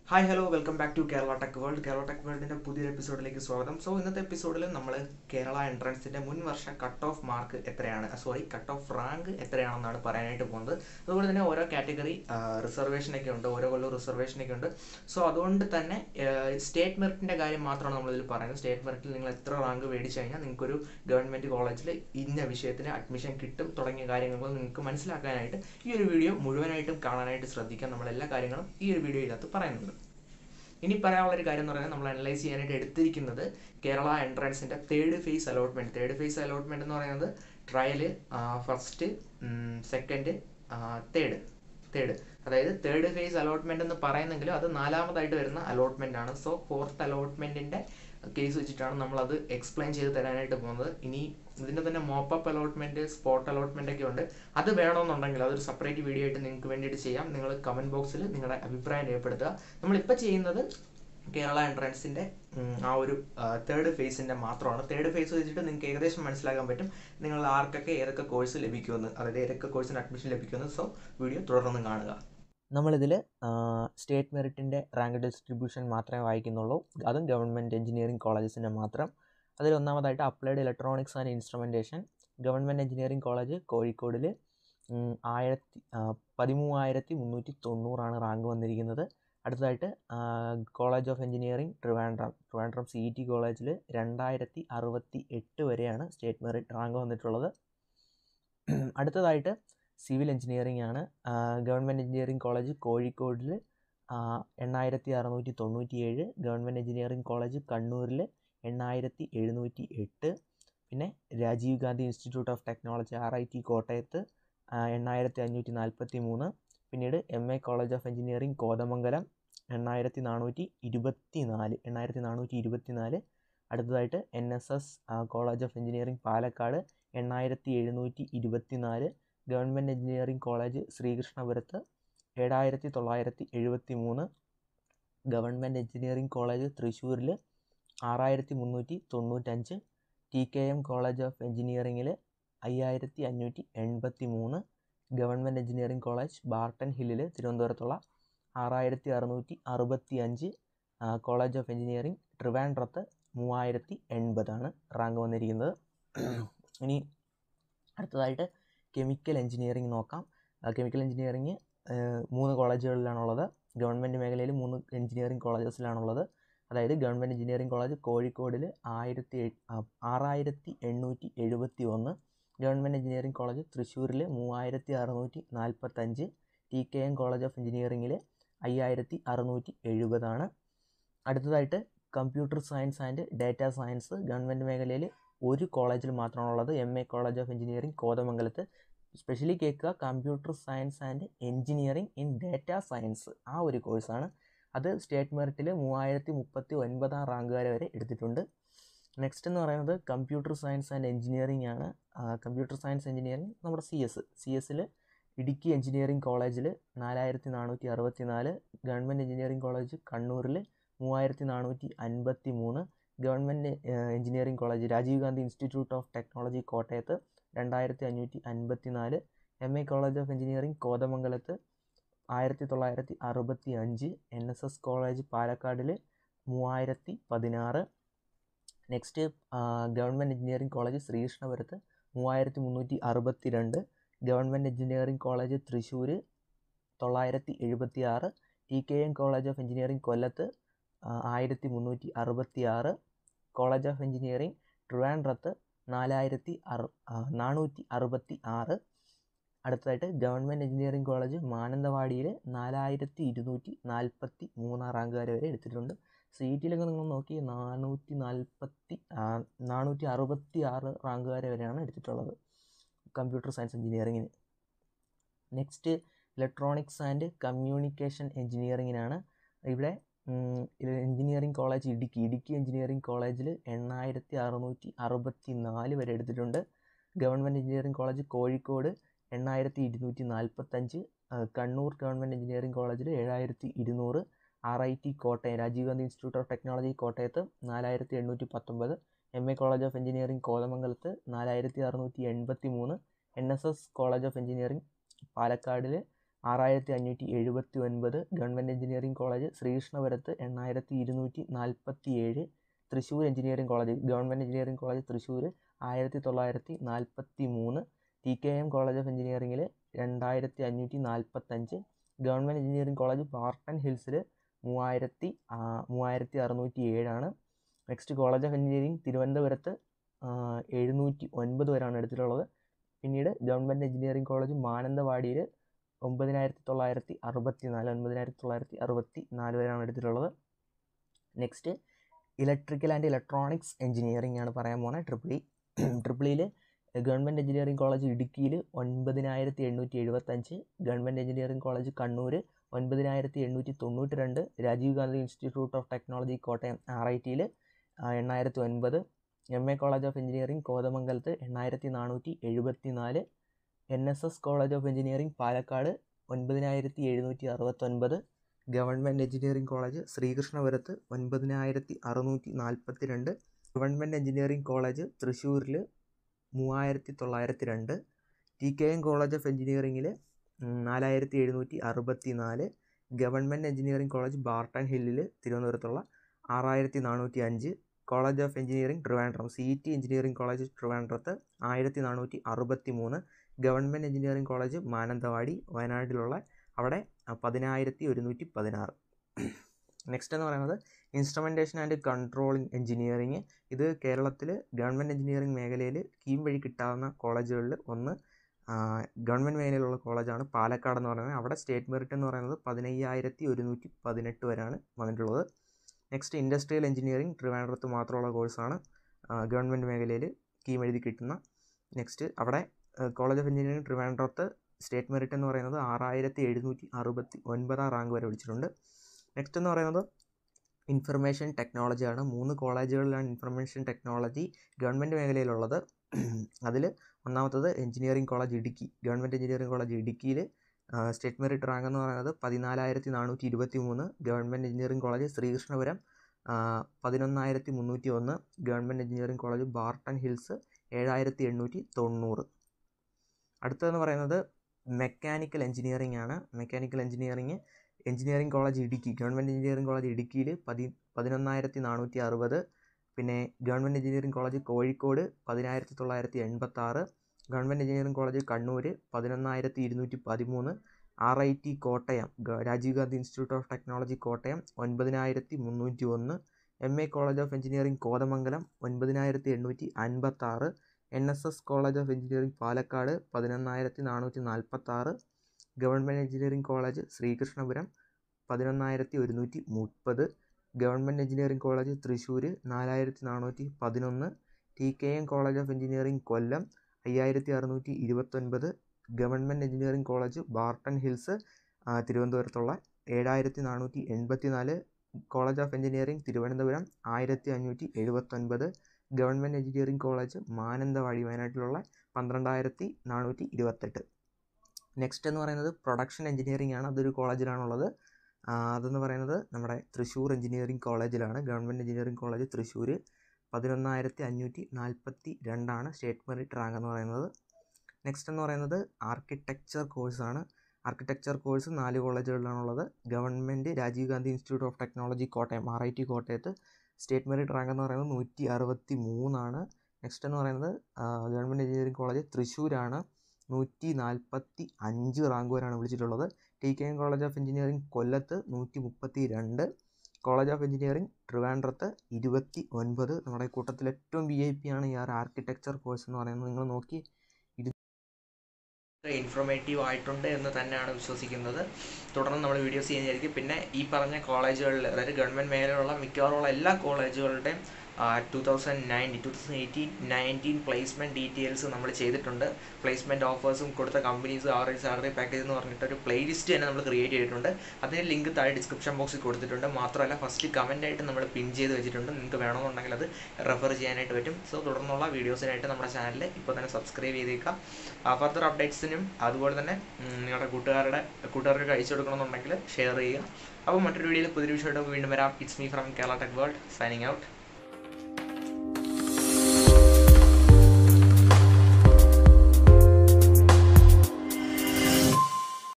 hi hello welcome back to Kerala tech world Kerala tech വേൾഡിൻ്റെ പുതിയൊരു എപ്പിസോഡിലേക്ക് സ്വാഗതം സോ ഇന്നത്തെ എപ്പിസോഡിൽ നമ്മൾ കേരള എൻട്രൻസിൻ്റെ മുൻ വർഷ കട്ട് ഓഫ് മാർക്ക് എത്രയാണ് സോറി കട്ട് ഓഫ് റാങ്ക് എത്രയാണെന്നാണ് പറയാനായിട്ട് പോകുന്നത് അതുപോലെ തന്നെ ഓരോ കാറ്റഗറി റിസർവേഷനൊക്കെ ഉണ്ട് ഓരോ കൊല്ലം റിസർവേഷനൊക്കെ ഉണ്ട് സോ അതുകൊണ്ട് തന്നെ സ്റ്റേറ്റ് മെറിറ്റിൻ്റെ കാര്യം മാത്രമാണ് നമ്മളിതിൽ പറയുന്നത് സ്റ്റേറ്റ് മെറിറ്റിൽ നിങ്ങൾ എത്ര റാങ്ക് മേടിച്ചു കഴിഞ്ഞാൽ നിങ്ങൾക്കൊരു ഗവൺമെൻറ് കോളേജിൽ ഇന്ന വിഷയത്തിന് അഡ്മിഷൻ കിട്ടും തുടങ്ങിയ കാര്യങ്ങൾ നിങ്ങൾക്ക് മനസ്സിലാക്കാനായിട്ട് ഈ ഒരു വീഡിയോ മുഴുവനായിട്ടും കാണാനായിട്ട് ശ്രദ്ധിക്കാം നമ്മൾ എല്ലാ കാര്യങ്ങളും ഈ ഒരു വീഡിയോയിനകത്ത് പറയുന്നുണ്ട് ഇനി പറയാനുള്ള ഒരു കാര്യം എന്ന് പറയുന്നത് നമ്മൾ അനലൈസ് ചെയ്യാനായിട്ട് എടുത്തിരിക്കുന്നത് കേരള എൻട്രൻസിൻ്റെ third phase allotment third phase allotment എന്ന് പറയുന്നത് trial first second third third അതായത് തേർഡ് ഫേസ് അലോട്ട്മെന്റ് എന്ന് പറയുന്നെങ്കിലും അത് നാലാമതായിട്ട് വരുന്ന അലോട്ട്മെന്റ് ആണ് സോ ഫോർത്ത് അലോട്ട്മെന്റിന്റെ കേസ് വെച്ചിട്ടാണ് നമ്മൾ അത് എക്സ്പ്ലെയിൻ ചെയ്ത് തരാനായിട്ട് പോകുന്നത് ഇനി ഇതിന്റെ തന്നെ മോപ്പപ്പ് അലോട്ട്മെന്റ് സ്പോട്ട് അലോട്ട്മെന്റ് ഒക്കെ ഉണ്ട് അത് വേണമെന്നുണ്ടെങ്കിൽ അതൊരു സെപ്പറേറ്റ് വീഡിയോ ആയിട്ട് നിങ്ങൾക്ക് വേണ്ടിയിട്ട് ചെയ്യാം നിങ്ങൾ കമന്റ് ബോക്സിൽ നിങ്ങളുടെ അഭിപ്രായം രേഖപ്പെടുത്തുക നമ്മളിപ്പോൾ ചെയ്യുന്നത് കേരള എൻട്രൻസിന്റെ ആ ഒരു തേർഡ് ഫേസിന്റെ മാത്രമാണ് തേർഡ് ഫേസ് വെച്ചിട്ട് നിങ്ങൾക്ക് ഏകദേശം മനസ്സിലാക്കാൻ പറ്റും നിങ്ങൾ ആർക്കൊക്കെ ഏതൊക്കെ കോഴ്സ് ലഭിക്കുമെന്ന് അതായത് ഏതൊക്കെ കോഴ്സിന് അഡ്മിഷൻ ലഭിക്കുമെന്ന് സോ വീഡിയോ തുടർന്ന് കാണുക നമ്മളിതിൽ സ്റ്റേറ്റ് മെറിറ്റിൻ്റെ റാങ്ക് ഡിസ്ട്രിബ്യൂഷൻ മാത്രമേ വായിക്കുന്നുള്ളൂ അതും ഗവൺമെൻറ് എഞ്ചിനീയറിംഗ് കോളേജസിൻ്റെ മാത്രം അതിൽ ഒന്നാമതായിട്ട് applied electronics and instrumentation government engineering college കോഴിക്കോടിൽ ആയിരത്തി പതിമൂവായിരത്തി മുന്നൂറ്റി തൊണ്ണൂറാണ് റാങ്ക് വന്നിരിക്കുന്നത് അടുത്തതായിട്ട് college of engineering Trivandrum Trivandrum C E T കോളേജിൽ രണ്ടായിരത്തി അറുപത്തി എട്ട് വരെയാണ് സ്റ്റേറ്റ് മെറിറ്റ് റാങ്ക് വന്നിട്ടുള്ളത് അടുത്തതായിട്ട് സിവിൽ എഞ്ചിനീയറിംഗ് ആണ് ഗവൺമെൻറ് എഞ്ചിനീയറിംഗ് കോളേജ് കോഴിക്കോടിൽ എണ്ണായിരത്തി അറുന്നൂറ്റി തൊണ്ണൂറ്റി ഏഴ് ഗവൺമെൻറ് എഞ്ചിനീയറിംഗ് കോളേജ് കണ്ണൂരിൽ എണ്ണായിരത്തി എഴുന്നൂറ്റി എട്ട് പിന്നെ Rajiv Gandhi institute of technology R I T കോട്ടയത്ത് എണ്ണായിരത്തി അഞ്ഞൂറ്റി നാൽപ്പത്തി മൂന്ന് പിന്നീട് M A college of engineering Kothamangalam എണ്ണായിരത്തി നാനൂറ്റി ഇരുപത്തി നാല് എണ്ണായിരത്തി നാനൂറ്റി ഇരുപത്തി നാല് അടുത്തതായിട്ട് N S S college of engineering Palakkad എണ്ണായിരത്തി എഴുന്നൂറ്റി ഇരുപത്തി നാല് ഗവൺമെൻറ് എഞ്ചിനീയറിംഗ് കോളേജ് ശ്രീകൃഷ്ണപുരത്ത് ഏഴായിരത്തി തൊള്ളായിരത്തി എഴുപത്തി മൂന്ന് ഗവൺമെൻറ് എഞ്ചിനീയറിംഗ് കോളേജ് തൃശ്ശൂരിൽ ആറായിരത്തി മുന്നൂറ്റി തൊണ്ണൂറ്റഞ്ച് T K M college of എഞ്ചിനീയറിംഗിൽ അയ്യായിരത്തി അഞ്ഞൂറ്റി എൺപത്തി മൂന്ന് ഗവൺമെൻറ് എഞ്ചിനീയറിംഗ് കോളേജ് ബാർട്ടൺ ഹില്ലിൽ തിരുവനന്തപുരത്തുള്ള ആറായിരത്തി അറുന്നൂറ്റി അറുപത്തി അഞ്ച് കോളേജ് ഓഫ് എഞ്ചിനീയറിംഗ് ട്രിവാൻഡ്രത്ത് മൂവായിരത്തി എൺപതാണ് റാങ്ക് വന്നിരിക്കുന്നത് ഇനി അടുത്തതായിട്ട് കെമിക്കൽ എഞ്ചിനീയറിംഗ് നോക്കാം കെമിക്കൽ എഞ്ചിനീയറിംഗ് മൂന്ന് കോളേജുകളിലാണുള്ളത് ഗവൺമെൻറ് മേഖലയിൽ മൂന്ന് എഞ്ചിനീയറിംഗ് കോളേജസിലാണുള്ളത് അതായത് ഗവൺമെൻറ് എഞ്ചിനീയറിംഗ് കോളേജ് കോഴിക്കോടിൽ ആയിരത്തി ആറായിരത്തി എണ്ണൂറ്റി എഴുപത്തി ഒന്ന് ഗവൺമെൻറ് എഞ്ചിനീയറിംഗ് കോളേജ് തൃശ്ശൂരിൽ മൂവായിരത്തി അറുന്നൂറ്റി നാൽപ്പത്തഞ്ച് T K M college of എഞ്ചിനീയറിംഗിൽ അയ്യായിരത്തി അറുന്നൂറ്റി എഴുപതാണ് അടുത്തതായിട്ട് computer science and data science government മേഖലയിൽ ഒരു കോളേജിൽ മാത്രമാണുള്ളത് M A college of engineering കോതമംഗലത്ത് സ്പെഷ്യലി കേൾക്കുക computer science and engineering in data science ആ ഒരു കോഴ്സാണ് അത് സ്റ്റേറ്റ് മെറിറ്റിൽ മൂവായിരത്തി മുപ്പത്തി ഒൻപതാം റാങ്ക് വരെ വരെ എടുത്തിട്ടുണ്ട് നെക്സ്റ്റ് എന്ന് പറയുന്നത് കമ്പ്യൂട്ടർ സയൻസ് ആൻഡ് എഞ്ചിനീയറിംഗ് ആണ് കമ്പ്യൂട്ടർ സയൻസ് എഞ്ചിനീയറിംഗ് നമ്മുടെ സി എസ് സി എസിൽ ഇടുക്കി എഞ്ചിനീയറിംഗ് കോളേജിൽ നാലായിരത്തി നാനൂറ്റി അറുപത്തി നാല് ഗവൺമെൻറ് എഞ്ചിനീയറിംഗ് കോളേജ് കണ്ണൂരിൽ മൂവായിരത്തി നാനൂറ്റി അൻപത്തി മൂന്ന് government engineering college Rajiv Gandhi institute of technology കോട്ടയത്ത് രണ്ടായിരത്തി അഞ്ഞൂറ്റി അൻപത്തി നാല് M A college of engineering കോതമംഗലത്ത് ആയിരത്തി തൊള്ളായിരത്തി അറുപത്തി അഞ്ച് എൻ എസ് എസ് കോളേജ് പാലക്കാടിൽ മൂവായിരത്തി പതിനാറ് നെക്സ്റ്റ് ഗവൺമെൻറ് എഞ്ചിനീയറിംഗ് കോളേജ് ശ്രീകൃഷ്ണപുരത്ത് മൂവായിരത്തി മുന്നൂറ്റി അറുപത്തി രണ്ട് ഗവൺമെൻറ് എഞ്ചിനീയറിംഗ് കോളേജ് തൃശ്ശൂർ തൊള്ളായിരത്തി എഴുപത്തി ആറ് T K M college of engineering കൊല്ലത്ത് ആയിരത്തി മുന്നൂറ്റി അറുപത്തി ആറ് കോളേജ് ഓഫ് എഞ്ചിനീയറിംഗ് ട്രിവാൻഡ്രത്ത് നാലായിരത്തി അറു നാനൂറ്റി അറുപത്തി ആറ് അടുത്തതായിട്ട് ഗവൺമെൻറ് എഞ്ചിനീയറിംഗ് കോളേജ് മാനന്തവാടിയിൽ നാലായിരത്തി ഇരുന്നൂറ്റി നാൽപ്പത്തി മൂന്നാം റാങ്ക് വരെ വരെ എടുത്തിട്ടുണ്ട് സി ടിയിലൊക്കെ നിങ്ങൾ നോക്കി നാനൂറ്റി നാൽപ്പത്തി നാനൂറ്റി അറുപത്തി ആറ് റാങ്ക് വരെ വരെയാണ് എടുത്തിട്ടുള്ളത് കമ്പ്യൂട്ടർ സയൻസ് എഞ്ചിനീയറിങ്ങിന് നെക്സ്റ്റ് ഇലക്ട്രോണിക്സ് ആൻഡ് കമ്മ്യൂണിക്കേഷൻ എഞ്ചിനീയറിങ്ങിനാണ് ഇവിടെ engineering college Idukki Idukki engineering കോളേജിൽ എണ്ണായിരത്തി അറുന്നൂറ്റി അറുപത്തി നാല് വരെ എടുത്തിട്ടുണ്ട് ഗവൺമെൻറ് എഞ്ചിനീയറിംഗ് കോളേജ് കോഴിക്കോട് എണ്ണായിരത്തി ഇരുന്നൂറ്റി നാൽപ്പത്തഞ്ച് കണ്ണൂർ ഗവൺമെൻറ് എഞ്ചിനീയറിംഗ് കോളേജിൽ ഏഴായിരത്തി ഇരുന്നൂറ് R I T Kottayam Rajiv Gandhi institute of technology കോട്ടയത്ത് നാലായിരത്തി എണ്ണൂറ്റി പത്തൊമ്പത് M A college of engineering കോതമംഗലത്ത് നാലായിരത്തി അറുന്നൂറ്റി എൺപത്തി മൂന്ന് N S S college of engineering പാലക്കാടിൽ ആറായിരത്തി അഞ്ഞൂറ്റി എഴുപത്തി ഒൻപത് ഗവൺമെൻറ് എഞ്ചിനീയറിംഗ് കോളേജ് ശ്രീകൃഷ്ണപുരത്ത് എണ്ണായിരത്തി ഇരുന്നൂറ്റി നാൽപ്പത്തി ഏഴ് Thrissur engineering college government engineering college Thrissur ആയിരത്തി തൊള്ളായിരത്തി നാൽപ്പത്തി മൂന്ന് T K M college of എഞ്ചിനീയറിംഗിൽ രണ്ടായിരത്തി അഞ്ഞൂറ്റി നാൽപ്പത്തഞ്ച് ഗവൺമെൻറ് എഞ്ചിനീയറിംഗ് കോളേജ് ബാർട്ടൺ ഹിൽസിൽ മൂവായിരത്തി മൂവായിരത്തി അറുന്നൂറ്റി ഏഴാണ് നെക്സ്റ്റ് കോളേജ് ഓഫ് എഞ്ചിനീയറിംഗ് തിരുവനന്തപുരത്ത് എഴുന്നൂറ്റി ഒൻപത് പേരാണ് എടുത്തിട്ടുള്ളത് പിന്നീട് ഗവൺമെൻറ് എഞ്ചിനീയറിംഗ് കോളേജ് മാനന്തവാടിയിൽ ഒമ്പതിനായിരത്തി തൊള്ളായിരത്തി അറുപത്തി നാല് ഒൻപതിനായിരത്തി തൊള്ളായിരത്തി അറുപത്തി നാല് പേരാണ് എടുത്തിട്ടുള്ളത് next electrical and electronics engineering ആണ് പറയാൻ പോകുന്നത് ട്രിപ്പിൾ ഇ ട്രിപ്പിൾ ഇയിൽ ഗവൺമെൻറ് എഞ്ചിനീയറിംഗ് കോളേജ് ഇടുക്കിയിൽ ഒൻപതിനായിരത്തി എണ്ണൂറ്റി എഴുപത്തഞ്ച് ഗവൺമെൻറ് എഞ്ചിനീയറിംഗ് കോളേജ് കണ്ണൂർ ഒൻപതിനായിരത്തി എണ്ണൂറ്റി തൊണ്ണൂറ്റി രണ്ട് Rajiv Gandhi institute of technology Kottayam R I ടിയിൽ എണ്ണായിരത്തി ഒൻപത് M A college of engineering കോതമംഗലത്ത് എണ്ണായിരത്തി നാനൂറ്റി എഴുപത്തി നാല് N S S college of engineering Palakkad ഒൻപതിനായിരത്തി എഴുന്നൂറ്റി അറുപത്തൊൻപത് ഗവൺമെൻറ് എഞ്ചിനീയറിംഗ് കോളേജ് ശ്രീകൃഷ്ണപുരത്ത് ഒൻപതിനായിരത്തി അറുന്നൂറ്റി നാൽപ്പത്തി രണ്ട് ഗവൺമെൻറ് എഞ്ചിനീയറിംഗ് കോളേജ് തൃശ്ശൂരിൽ മൂവായിരത്തി തൊള്ളായിരത്തി രണ്ട് T K M college of എഞ്ചിനീയറിംഗിൽ നാലായിരത്തി എഴുന്നൂറ്റി അറുപത്തി നാല് ഗവൺമെൻറ് എഞ്ചിനീയറിംഗ് കോളേജ് ബാർട്ടൺ ഹില്ലിൽ തിരുവനന്തപുരത്തുള്ള ആറായിരത്തി നാനൂറ്റി അഞ്ച് college of engineering Trivandrum C T engineering college ട്രിവാൻഡ്രത്ത് ആയിരത്തി നാനൂറ്റി അറുപത്തി മൂന്ന് ഗവൺമെൻറ് എഞ്ചിനീയറിംഗ് കോളേജ് മാനന്തവാടി വയനാട്ടിലുള്ള അവിടെ പതിനായിരത്തി ഒരുന്നൂറ്റി പതിനാറ് നെക്സ്റ്റ് എന്ന് പറയുന്നത് ഇൻസ്ട്രുമെൻറ്റേഷൻ ആൻഡ് കൺട്രോളിംഗ് എഞ്ചിനീയറിംഗ് ഇത് കേരളത്തിൽ ഗവൺമെൻറ് എഞ്ചിനീയറിംഗ് മേഖലയിൽ കീം വഴി കിട്ടാവുന്ന കോളേജുകളിൽ ഒന്ന് ഗവൺമെൻറ് മേഖലയിലുള്ള കോളേജാണ് പാലക്കാട് എന്ന് പറയുന്നത് അവിടെ സ്റ്റേറ്റ് മെറിറ്റ് എന്ന് പറയുന്നത് പതിനയ്യായിരത്തി ഒരുന്നൂറ്റി പതിനെട്ട് വരെയാണ് വന്നിട്ടുള്ളത് നെക്സ്റ്റ് ഇൻഡസ്ട്രിയൽ എഞ്ചിനീയറിംഗ് ട്രിവാൻഡ്രത്ത് മാത്രമുള്ള കോഴ്സാണ് ഗവൺമെൻറ് മേഖലയിൽ കീം എഴുതി കിട്ടുന്ന നെക്സ്റ്റ് അവിടെ കോളേജ് ഓഫ് എഞ്ചിനീയറിംഗ് ട്രിവാൻഡ്രത്ത് സ്റ്റേറ്റ് മെറിറ്റ് എന്ന് പറയുന്നത് ആറായിരത്തി എഴുന്നൂറ്റി അറുപത്തി ഒൻപതാം റാങ്ക് വരെ വിളിച്ചിട്ടുണ്ട് നെക്സ്റ്റ് എന്ന് പറയുന്നത് ഇൻഫർമേഷൻ ടെക്നോളജിയാണ് മൂന്ന് കോളേജുകളിലാണ് ഇൻഫർമേഷൻ ടെക്നോളജി ഗവൺമെൻറ് മേഖലയിലുള്ളത് അതിൽ ഒന്നാമത്തത് engineering college Idukki government engineering college ഇടുക്കിയിൽ സ്റ്റേറ്റ് മെറിറ്റ് റാങ്ക് എന്ന് പറയുന്നത് പതിനാലായിരത്തി നാനൂറ്റി ഇരുപത്തി മൂന്ന് ഗവൺമെൻറ് എഞ്ചിനീയറിംഗ് കോളേജ് ശ്രീകൃഷ്ണപുരം പതിനൊന്നായിരത്തി മുന്നൂറ്റി ഒന്ന് government engineering college Barton Hills ഏഴായിരത്തി എണ്ണൂറ്റി തൊണ്ണൂറ് അടുത്തതെന്ന് പറയുന്നത് മെക്കാനിക്കൽ എഞ്ചിനീയറിംഗ് ആണ് mechanical engineering engineering college Idukki government engineering college ഇടുക്കിയിൽ പതി പതിനൊന്നായിരത്തി നാനൂറ്റി അറുപത് പിന്നെ ഗവൺമെൻറ് എഞ്ചിനീയറിംഗ് കോളേജ് കോഴിക്കോട് പതിനായിരത്തി തൊള്ളായിരത്തി എൺപത്താറ് ഗവൺമെൻറ് എഞ്ചിനീയറിംഗ് കോളേജ് കണ്ണൂർ പതിനൊന്നായിരത്തി ഇരുന്നൂറ്റി പതിമൂന്ന് R I T Kottayam Rajiv Gandhi institute of technology Kottayam ഒൻപതിനായിരത്തി മുന്നൂറ്റി ഒന്ന് M A college of engineering Kothamangalam ഒൻപതിനായിരത്തി എണ്ണൂറ്റി അൻപത്താറ് N S S college of engineering Palakkad പതിനൊന്നായിരത്തി നാനൂറ്റി നാൽപ്പത്താറ് ഗവൺമെൻറ് എഞ്ചിനീയറിംഗ് കോളേജ് ശ്രീകൃഷ്ണപുരം പതിനൊന്നായിരത്തി ഒരുന്നൂറ്റി മുപ്പത് ഗവൺമെൻറ് എഞ്ചിനീയറിംഗ് കോളേജ് തൃശ്ശൂർ നാലായിരത്തി നാനൂറ്റി പതിനൊന്ന് T K M college of engineering Kollam അയ്യായിരത്തി അറുന്നൂറ്റി ഇരുപത്തൊൻപത് government engineering college Barton Hills തിരുവനന്തപുരത്തുള്ള ഏഴായിരത്തി നാനൂറ്റി എൺപത്തി നാല് കോളേജ് ഓഫ് എഞ്ചിനീയറിംഗ് തിരുവനന്തപുരം ആയിരത്തി അഞ്ഞൂറ്റി എഴുപത്തൊൻപത് ഗവൺമെൻറ് എഞ്ചിനീയറിംഗ് കോളേജ് മാനന്തവാടി വയനാട്ടിലുള്ള പന്ത്രണ്ടായിരത്തി നാനൂറ്റി ഇരുപത്തെട്ട് നെക്സ്റ്റ് എന്ന് പറയുന്നത് പ്രൊഡക്ഷൻ എഞ്ചിനീയറിംഗ് ആണ് അതൊരു കോളേജിലാണുള്ളത് അതെന്ന് പറയുന്നത് നമ്മുടെ തൃശ്ശൂർ എഞ്ചിനീയറിംഗ് കോളേജിലാണ് ഗവൺമെൻറ് എഞ്ചിനീയറിംഗ് കോളേജ് തൃശ്ശൂർ പതിനൊന്നായിരത്തി അഞ്ഞൂറ്റി നാൽപ്പത്തി രണ്ടാണ് സ്റ്റേറ്റ് മെറിറ്റ് റാങ്ക് എന്ന് പറയുന്നത് നെക്സ്റ്റ് എന്ന് പറയുന്നത് ആർക്കിടെക്ചർ കോഴ്സാണ് ആർക്കിടെക്ചർ കോഴ്സ് നാല് കോളേജുകളിലാണുള്ളത് government Rajiv Gandhi institute of technology Kottayam R I T കോട്ടയത്ത് സ്റ്റേറ്റ് മെറിറ്റ് റാങ്ക് എന്ന് പറയുന്നത് നൂറ്റി അറുപത്തി മൂന്നാണ് നെക്സ്റ്റ് എന്ന് പറയുന്നത് ഗവൺമെൻറ് എഞ്ചിനീയറിംഗ് കോളേജ് തൃശ്ശൂരാണ് നൂറ്റി നാൽപ്പത്തി അഞ്ച് റാങ്ക് വരെയാണ് വിളിച്ചിട്ടുള്ളത് T K M college of engineering കൊല്ലത്ത് നൂറ്റി മുപ്പത്തി രണ്ട് കോളേജ് ഓഫ് എഞ്ചിനീയറിംഗ് ട്രിവാൻഡ്രത്ത് ഇരുപത്തി ഒൻപത് നമ്മുടെ കൂട്ടത്തിൽ ഏറ്റവും വി ഐ പി ആണ് ഈ ആർ ആർക്കിടെക്ചർ കോഴ്സ് എന്ന് പറയുന്നത് നിങ്ങൾ നോക്കി ഇൻഫോർമേറ്റീവ് ആയിട്ടുണ്ട് എന്ന് തന്നെയാണ് വിശ്വസിക്കുന്നത് തുടർന്ന് നമ്മൾ വീഡിയോസ് ചെയ്യുന്നതായിരിക്കും പിന്നെ ഈ പറഞ്ഞ കോളേജുകളിൽ അതായത് ഗവൺമെൻറ് മേഖലയിലുള്ള മിക്കവാറുള്ള എല്ലാ കോളേജുകളുടെയും two thousand nineteen two thousand eighteen nineteen placement details നമ്മൾ ചെയ്തിട്ടുണ്ട് പ്ലേസ്മെൻറ്റ് ഓഫേഴ്സും കൊടുത്ത കമ്പനീസ് ആവറേജ് സാലറി പാക്കേജ് എന്ന് പറഞ്ഞിട്ട് ഒരു പ്ലേലിസ്റ്റ് തന്നെ നമ്മൾ ക്രിയേറ്റ് ചെയ്തിട്ടുണ്ട് അതിൻ്റെ ലിങ്ക് താഴെ ഡിസ്ക്രിപ്ഷൻ ബോക്സിൽ കൊടുത്തിട്ടുണ്ട് മാത്രമല്ല ഫസ്റ്റ് കമൻ്റ് ആയിട്ട് നമ്മൾ പിൻ ചെയ്ത് വെച്ചിട്ടുണ്ട് നിങ്ങൾക്ക് വേണമെന്നുണ്ടെങ്കിൽ അത് റെഫർ ചെയ്യാനായിട്ട് പറ്റും സോ തുടർന്നുള്ള വീഡിയോസിനായിട്ട് നമ്മുടെ ചാനൽ ഇപ്പോൾ തന്നെ സബ്സ്ക്രൈബ് ചെയ്തേക്കാം ഫർദർ അപ്ഡേറ്റ്സിനും അതുപോലെ തന്നെ നിങ്ങളുടെ കൂട്ടുകാരുടെ കൂട്ടുകാർക്ക് അയച്ചു കൊടുക്കണമെന്നുണ്ടെങ്കിൽ ഷെയർ ചെയ്യുക അപ്പോൾ മറ്റൊരു വീഡിയോയിൽ പുതിയൊരു വിഷയമായിട്ട് വീണ്ടും വരാം it's me from Kerala tech world signing out